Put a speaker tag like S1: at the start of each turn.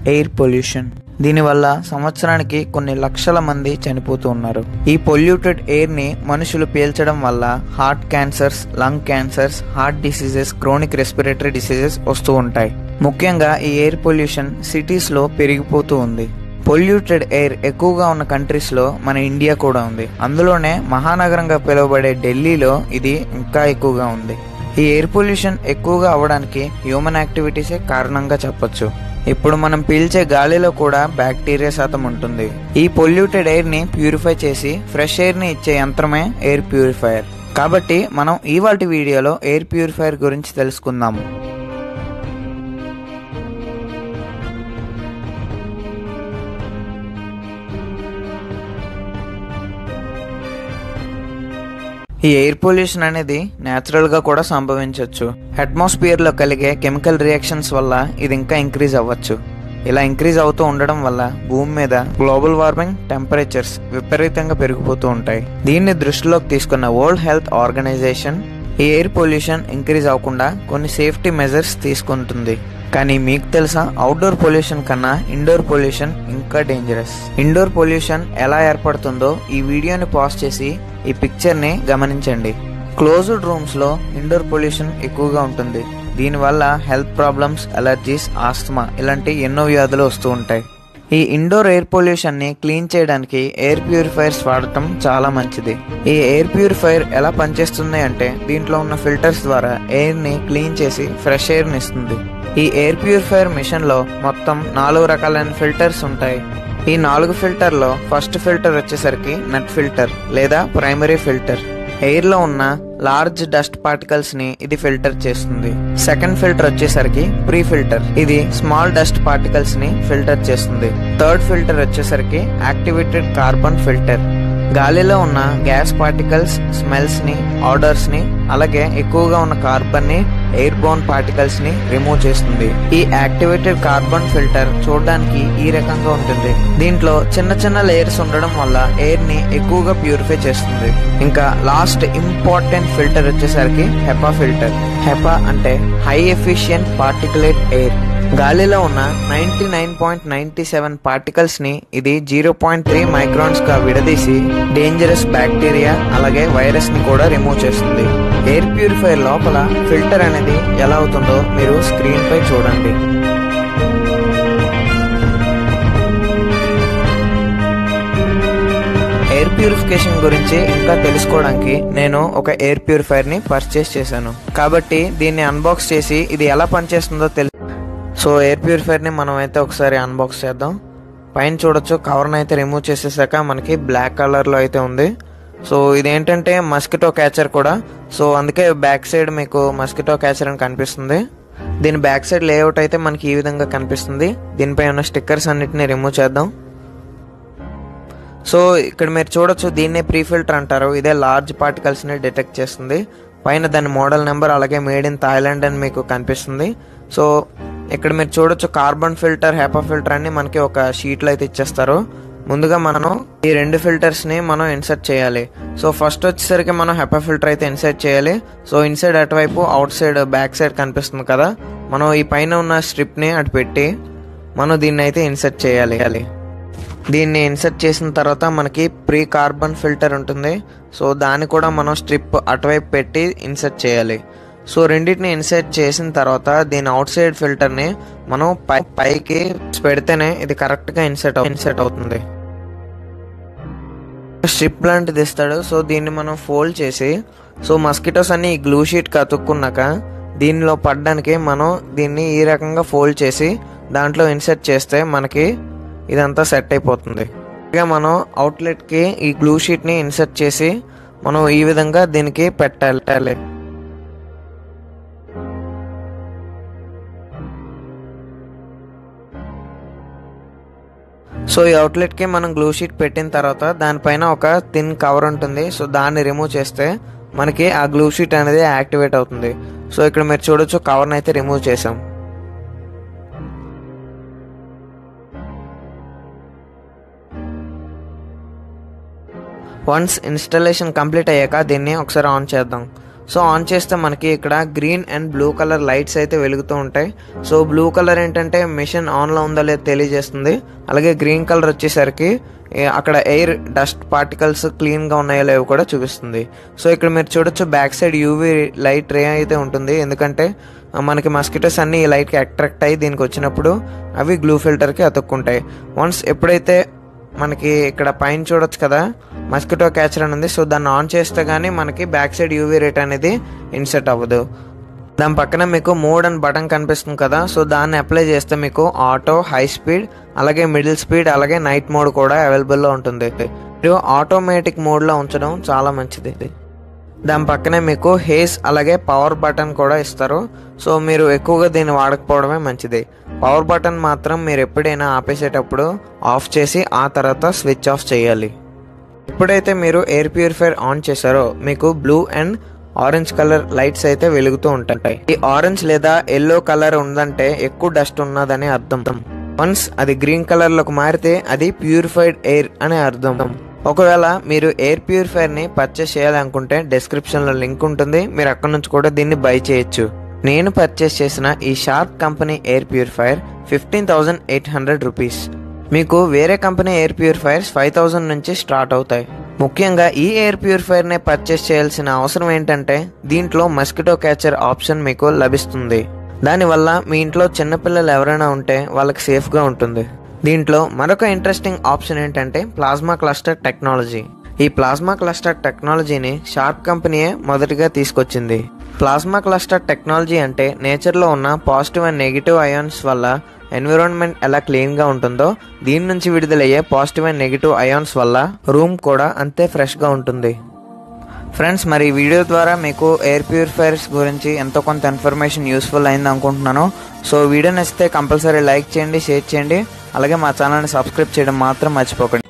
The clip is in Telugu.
S1: ఎయిర్ పొల్యూషన్ దీనివల్ల సంవత్సరానికి కొన్ని లక్షల మంది చనిపోతూ ఉన్నారు ఈ పొల్యూటెడ్ ఎయిర్ ని మనుషులు పీల్చడం వల్ల heart cancers lung cancers heart diseases chronic respiratory diseases వస్తూ ఉంటాయి ముఖ్యంగా ఈ ఎయిర్ పొల్యూషన్ సిటీస్ లో పెరిగిపోతూ ఉంది పొల్యూటెడ్ ఎయిర్ ఎక్కువగా ఉన్న కంట్రీస్ లో మన ఇండియా కూడా ఉంది అందులోనే మహానగరంగా పిలువబడే ఢిల్లీలో ఇది ఇంకా ఎక్కువగా ఉంది ఈ ఎయిర్ పొల్యూషన్ ఎక్కువగా అవ్వడానికి హ్యూమన్ యాక్టివిటీసే కారణంగా చెప్పొచ్చు ఇప్పుడు మనం పీల్చే గాలిలో కూడా బ్యాక్టీరియా శాతం ఉంటుంది ఈ పొల్యూటెడ్ ఎయిర్ ని ప్యూరిఫై చేసి ఫ్రెష్ ఎయిర్ ని ఇచ్చే యంత్రమే ఎయిర్ ప్యూరిఫైయర్ కాబట్టి మనం ఇవాటి వీడియోలో ఎయిర్ ప్యూరిఫైయర్ గురించి తెలుసుకుందాము ఈ ఎయిర్ పొల్యూషన్ అనేది నేచురల్ గా కూడా సంభవించవచ్చు అట్మాస్ఫియర్ లో కలిగే కెమికల్ రియాక్షన్స్ వల్ల ఇది ఇంకా ఇంక్రీజ్ అవ్వచ్చు ఇలా ఇంక్రీజ్ అవుతూ ఉండడం వల్ల భూమి మీద గ్లోబల్ వార్మింగ్ టెంపరేచర్స్ విపరీతంగా పెరిగిపోతూ ఉంటాయి దీన్ని దృష్టిలోకి తీసుకున్న వరల్డ్ హెల్త్ ఆర్గనైజేషన్ ఈ ఎయిర్ పొల్యూషన్ ఇంక్రీజ్ అవ్వకుండా కొన్ని సేఫ్టీ మెజర్స్ తీసుకుంటుంది కానీ మీకు తెలుసా అవుట్డోర్ పొల్యూషన్ కన్నా ఇండోర్ పొల్యూషన్ ఇంకా డేంజరస్ ఇండోర్ పొల్యూషన్ ఎలా ఏర్పడుతుందో ఈ వీడియోని పాజ్ చేసి ఈ పిక్చర్ ని గమనించండి క్లోజ్డ్ రూమ్స్ లో ఇండోర్ పొల్యూషన్ ఎక్కువగా ఉంటుంది దీనివల్ల హెల్త్ ప్రాబ్లమ్స్ అలర్జీస్ ఆస్తమా ఇలాంటి ఎన్నో వ్యాధులు వస్తూ ఉంటాయి ఈ ఇండోర్ ఎయిర్ పొల్యూషన్ ని క్లీన్ చేయడానికి ఎయిర్ ప్యూరిఫైయర్స్ వాడటం చాలా మంచిది ఈ ఎయిర్ ప్యూరిఫైయర్ ఎలా పనిచేస్తుంది అంటే దీంట్లో ఉన్న ఫిల్టర్స్ ద్వారా ఎయిర్ ని క్లీన్ చేసి ఫ్రెష్ ఎయిర్ ని ఇస్తుంది ఈ ఎయిర్ ప్యూరిఫైయర్ మిషన్ లో మొత్తం నాలుగు రకాలైన ఫిల్టర్స్ ఉంటాయి ఈ నాలుగు ఫిల్టర్లో ఫస్ట్ ఫిల్టర్ వచ్చేసరికి నట్ ఫిల్టర్ లేదా ప్రైమరీ ఫిల్టర్ ఎయిర్ లో ఉన్న లార్జ్ డస్ట్ పార్టికల్స్ ని ఇది ఫిల్టర్ చేస్తుంది సెకండ్ ఫిల్టర్ వచ్చేసరికి ప్రీ ఫిల్టర్ ఇది స్మాల్ డస్ట్ పార్టికల్స్ ని ఫిల్టర్ చేస్తుంది థర్డ్ ఫిల్టర్ వచ్చేసరికి యాక్టివేటెడ్ కార్బన్ ఫిల్టర్ గాలిలో ఉన్న గ్యాస్ పార్టికల్స్ స్మెల్స్ ని ఆర్డర్స్ ని అలాగే ఎక్కువగా ఉన్న కార్బన్ ని ఎయిర్ బోన్ పార్టికల్స్ ని రిమూవ్ చేస్తుంది ఈ యాక్టివేటెడ్ కార్బన్ ఫిల్టర్ చూడడానికి ఈ రకంగా ఉంటుంది దీంట్లో చిన్న చిన్న లేయర్స్ ఉండడం వల్ల ఎయిర్ ని ఎక్కువగా ప్యూరిఫై చేస్తుంది ఇంకా లాస్ట్ ఇంపార్టెంట్ ఫిల్టర్ వచ్చేసరికి హెపా ఫిల్టర్ హెపా అంటే హై ఎఫిషియెంట్ పార్టికులేట్ ఎయిర్ గాలిలో ఉన్న ninety nine point ninety seven particles ని ఇది జీరో పాయింట్ త్రీ మైక్రాన్స్ గా విడదీసి డేంజరస్ బ్యాక్టీరియా అలాగే వైరస్ ని కూడా రిమూవ్ చేస్తుంది ఎయిర్ ప్యూరిఫైయర్ లోపల ఫిల్టర్ అనేది ఎలా అవుతుందో మీరు స్క్రీన్ పై చూడండి ఎయిర్ ప్యూరిఫికేషన్ గురించి ఇంకా తెలుసుకోవడానికి నేను ఒక ఎయిర్ ప్యూరిఫైయర్ ని పర్చేస్ చేశాను కాబట్టి దీన్ని అన్బాక్స్ చేసి ఇది ఎలా పనిచేస్తుందో తెలుసు సో ఎయిర్ ప్యూరిఫైయర్ ని మనం అయితే ఒకసారి అన్బాక్స్ చేద్దాం పైన చూడొచ్చు కవర్ని అయితే రిమూవ్ చేసేసాక మనకి బ్లాక్ కలర్ లో అయితే ఉంది సో ఇదేంటంటే మస్కిటో క్యాచర్ కూడా సో అందుకే బ్యాక్ సైడ్ మీకు మస్కిటో క్యాచర్ అని కనిపిస్తుంది దీని బ్యాక్ సైడ్ లేఅవుట్ అయితే మనకి ఈ విధంగా కనిపిస్తుంది దీనిపై ఉన్న స్టిక్కర్స్ అన్నిటిని రిమూవ్ చేద్దాం సో ఇక్కడ మీరు చూడొచ్చు దీన్నే ప్రీ ఫిల్టర్ అంటారు ఇదే లార్జ్ పార్టికల్స్ ని డిటెక్ట్ చేస్తుంది పైన దాని మోడల్ నెంబర్ అలాగే మేడ్ ఇన్ థాయిలాండ్ అని మీకు కనిపిస్తుంది సో ఇక్కడ మీరు చూడొచ్చు కార్బన్ ఫిల్టర్ హెపా ఫిల్టర్ అని మనకి ఒక షీట్లో అయితే ఇచ్చేస్తారు ముందుగా మనం ఈ రెండు ఫిల్టర్స్ ని మనం ఇన్సర్ట్ చేయాలి సో ఫస్ట్ వచ్చేసరికి మనం హెపా ఫిల్టర్ అయితే ఇన్సర్ట్ చేయాలి సో ఇన్సైడ్ అటువైపు అవుట్ సైడ్ బ్యాక్ సైడ్ కనిపిస్తుంది కదా మనం ఈ పైన ఉన్న స్ట్రిప్ ని అటు పెట్టి మనం దీన్ని అయితే ఇన్సర్ట్ చేయాలి దీన్ని ఇన్సర్ట్ చేసిన తర్వాత మనకి ప్రీ కార్బన్ ఫిల్టర్ ఉంటుంది సో దాన్ని కూడా మనం స్ట్రిప్ అటువైపు పెట్టి ఇన్సర్ట్ చేయాలి సో రెండింటిని ఇన్సర్ట్ చేసిన తర్వాత దీని అవుట్ సైడ్ ఫిల్టర్ని మనం పై పైకి పెడితేనే ఇది కరెక్ట్గా ఇన్సర్ట్ ఇన్సర్ట్ అవుతుంది స్ట్రిప్ లాంటిది ఇస్తాడు సో దీన్ని మనం ఫోల్డ్ చేసి సో మస్కిటోస్ అన్ని ఈ గ్లూ షీట్ అతుక్కున్నాక దీనిలో పడడానికి మనం దీన్ని ఈ రకంగా ఫోల్డ్ చేసి దాంట్లో ఇన్సర్ట్ చేస్తే మనకి ఇదంతా సెట్ అయిపోతుంది ఇక మనం అవుట్లెట్కి ఈ గ్లూ షీట్ని ఇన్సర్ట్ చేసి మనం ఈ విధంగా దీనికి పెట్టాలి సో ఈ అవుట్లెట్కి మనం గ్లూ షీట్ పెట్టిన తర్వాత దానిపైన ఒక థిన్ కవర్ ఉంటుంది సో దాన్ని రిమూవ్ చేస్తే మనకి ఆ గ్లూ షీట్ అనేది యాక్టివేట్ అవుతుంది సో ఇక్కడ మీరు చూడొచ్చు కవర్ని అయితే రిమూవ్ చేసాం వన్స్ ఇన్స్టాలేషన్ కంప్లీట్ అయ్యాక దీన్ని ఒకసారి ఆన్ చేద్దాం సో ఆన్ చేస్తే మనకి ఇక్కడ green and blue colour lights అయితే వెలుగుతూ ఉంటాయి సో బ్లూ కలర్ ఏంటంటే మిషన్ ఆన్లో ఉందో లేదో తెలియజేస్తుంది అలాగే గ్రీన్ కలర్ వచ్చేసరికి ఏ- అక్కడ ఎయిర్ డస్ట్ పార్టికల్స్ క్లీన్గా ఉన్నాయో లేవో కూడా చూపిస్తుంది సో ఇక్కడ మీరు చూడొచ్చు back side UV light ray అయితే ఉంటుంది ఎందుకంటే ఆ, మనకి మస్కిటోస్ అన్ని ఈ లైట్కి అట్రాక్ట్ అయ్యి దీనికి వచ్చినప్పుడు అవి గ్లూ ఫిల్టర్కి అతుక్కుంటాయి వన్స్ ఎప్పుడైతే మనకి ఇక్కడ పైన చూడొచ్చు కదా మస్కిటో క్యాచర్ అని ఉంది సో దాన్ని ఆన్ చేస్తే కానీ మనకి బ్యాక్ సైడ్ యూవీ రేట్ అనేది ఇన్సెట్ అవ్వదు దాని పక్కన మీకు మోడ్ అని బటన్ కనిపిస్తుంది కదా సో దాన్ని అప్లై చేస్తే మీకు ఆటో హై స్పీడ్ అలాగే మిడిల్ స్పీడ్ అలాగే నైట్ మోడ్ కూడా అవైలబుల్లో ఉంటుంది మీరు ఆటోమేటిక్ మోడ్లో ఉంచడం చాలా మంచిది దాని పక్కనే మీకు హేస్ అలాగే పవర్ బటన్ కూడా ఇస్తారు సో మీరు ఎక్కువగా దీన్ని వాడకపోవడమే మంచిది పవర్ బటన్ మాత్రం మీరు ఎప్పుడైనా ఆపేసేటప్పుడు ఆఫ్ చేసి ఆ తర్వాత స్విచ్ ఆఫ్ చేయాలి ఎప్పుడైతే మీరు ఎయిర్ ప్యూరిఫైయర్ ఆన్ చేశారో మీకు blue and orange colour lights అయితే వెలుగుతూ ఉంటాయి ఈ ఆరెంజ్ లేదా ఎల్లో కలర్ ఉందంటే ఎక్కువ డస్ట్ ఉన్నదని అర్థం వన్స్ అది గ్రీన్ కలర్ లోకి మారితే అది ప్యూరిఫైడ్ ఎయిర్ అని అర్థం ఒకవేళ మీరు ఎయిర్ ప్యూరిఫైయర్ ని పర్చేస్ చేయాలనుకుంటే డిస్క్రిప్షన్ లో లింక్ ఉంటుంది మీరు అక్కడ నుంచి కూడా దీన్ని బై చేయొచ్చు నేను పర్చేస్ చేసిన ఈ Sharp company air purifier fifteen thousand eight hundred rupees మీకు వేరే company air purifiers five thousand నుంచి స్టార్ట్ అవుతాయి ముఖ్యంగా ఈ ఎయిర్ ప్యూరిఫైయర్ని పర్చేస్ చేయాల్సిన అవసరం ఏంటంటే దీంట్లో మస్కిటో క్యాచర్ ఆప్షన్ మీకు లభిస్తుంది దానివల్ల మీ ఇంట్లో చిన్నపిల్లలు ఎవరైనా ఉంటే వాళ్ళకి సేఫ్గా ఉంటుంది దీంట్లో మరొక ఇంట్రెస్టింగ్ ఆప్షన్ ఏంటంటే ప్లాస్మా క్లస్టర్ టెక్నాలజీ ఈ ప్లాస్మా క్లస్టర్ టెక్నాలజీని షార్ప్ కంపెనీయే మొదటిగా తీసుకొచ్చింది ప్లాస్మా క్లస్టర్ టెక్నాలజీ అంటే నేచర్లో ఉన్న పాజిటివ్ అండ్ నెగిటివ్ అయాన్స్ వల్ల ఎన్విరాన్మెంట్ ఎలా క్లీన్గా ఉంటుందో దీని నుంచి విడుదలయ్యే పాజిటివ్ అండ్ నెగిటివ్ అయాన్స్ వల్ల రూమ్ కూడా అంతే ఫ్రెష్గా ఉంటుంది ఫ్రెండ్స్ మరి ఈ వీడియో ద్వారా మీకు ఎయిర్ ప్యూరిఫైయర్స్ గురించి ఎంతో కొంత ఇన్ఫర్మేషన్ యూస్ఫుల్ అయింది అనుకుంటున్నాను సో వీడియో నచ్చితే కంపల్సరీ లైక్ చేయండి షేర్ చేయండి అలాగే మా ఛానల్ని సబ్స్క్రైబ్ చేయడం మాత్రం మర్చిపోకండి